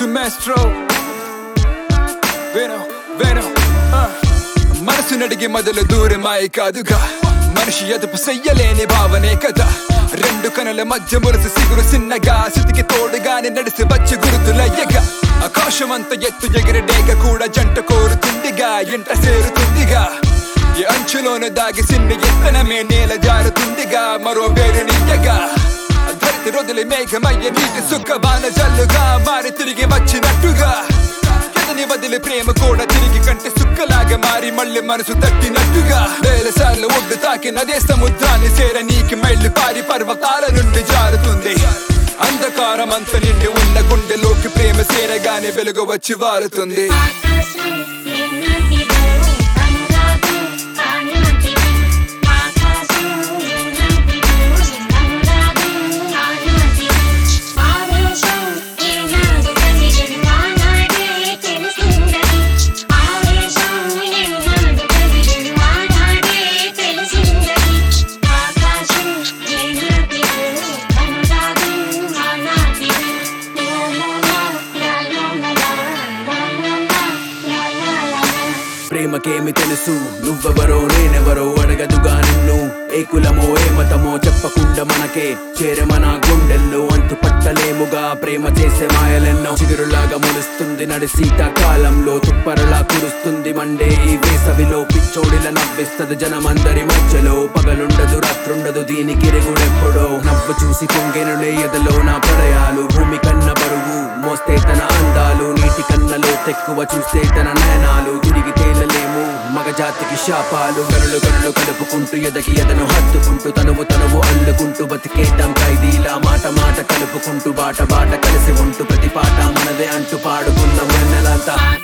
to Maestro Venu Venu మనసు నడిగి మొదలు దూరమాయి కాదుగా మనిషి ఎదుపు చెయ్యలేని భావనే కదా రెండు కనుల మధ్య మురసి సిగురు చిన్నగా సితికి తోడుగానే నడిసి వచ్చి గురుతులయ్యగా ఆకాశమంత ఎత్తు ఎగిరి డేగ కూడా జంట కోరుతుందిగా ఇంట చేరుతుందిగా ఈ అంచులోను దాగి సిన్ని ఎత్తనమే నేల జారుతుందిగా మరో వేరు నీయగా ధరితి రొదిలి మేఘమయ్య నీటి సుఖ బాణ జల్లుగా మారి తిరిగి వచ్చినట్టుగా ఎదని వదిలి ప్రేమ కూడా తిరిగి కంటే సుక్కలాగా మారి మళ్ళీ మనసు తట్టినట్టుగా వేల సార్లు ఒడ్డు తాకినదే సముద్రాన్ని చేర నీకి మళ్ళీ పారి పర్వతాల నుండి జారుతుంది అంధకారం అంత నిండి ఉన్న గుండెలోకి ప్రేమ చేరగానే వెలుగు వచ్చి వారుతుంది ఆకాశం ఏనాటిదో అనురాగం ఆనాటిది ఆకాశం ఏనాటిదో అనురాగం ఆనాటిది ఆవేశం ఏనాడు కలిగదు ఆనాడే తెలిసిందది ఆవేశం ఏనాడు కలిగదు ఆనాడే తెలిసిందది ఆకాశం ఏనాటిదో అనురాగం ఆనాటిది లా లా లా లా లా లా లా లా లా ప్రేమకేమి తెలుసు నువ్వెవరో నేనెవరో అడగదుగా నిన్ను ఏ కులమో ఏ మతమో చెప్పకుండా మనకే చేరమన గుండెల్లో అంతు పట్టలేముగా ప్రేమ చేసే మాయలెన్నో చిగురులాగా మొలుస్తుంది నడి శీతాకాలంలో తుప్పరలా కురుస్తుంది మండే ఈ వేసవిలో పిచ్చోడిల నవ్విస్తది జనమందరి మధ్యలో పగలుండదు రాత్రుండదు దీనికి రెగుడెప్పుడో నవ్వు చూసి పొంగెనులే ఎదలో నా ప్రళయాలు భూమి కన్న బరువు మోస్తే తన అందాలు నీటి కన్నలో తెక్కువ చూస్తే తన నయనాలు తిరిగి తేలలేము మగ జాతికి శాపాలు గనులు గనులు కలుపుకుంటూ ఎదకి ఎదను హత్తుకుంటూ తనువు తనువు అల్లుకుంటూ బతికేద్దాం ఖైదీలా మాట మాట కలుపుకుంటూ బాట బాట కలిసి ఉంటూ ప్రతి పాట మనదే అంటూ పాడుకున్న వెన్నెలంతా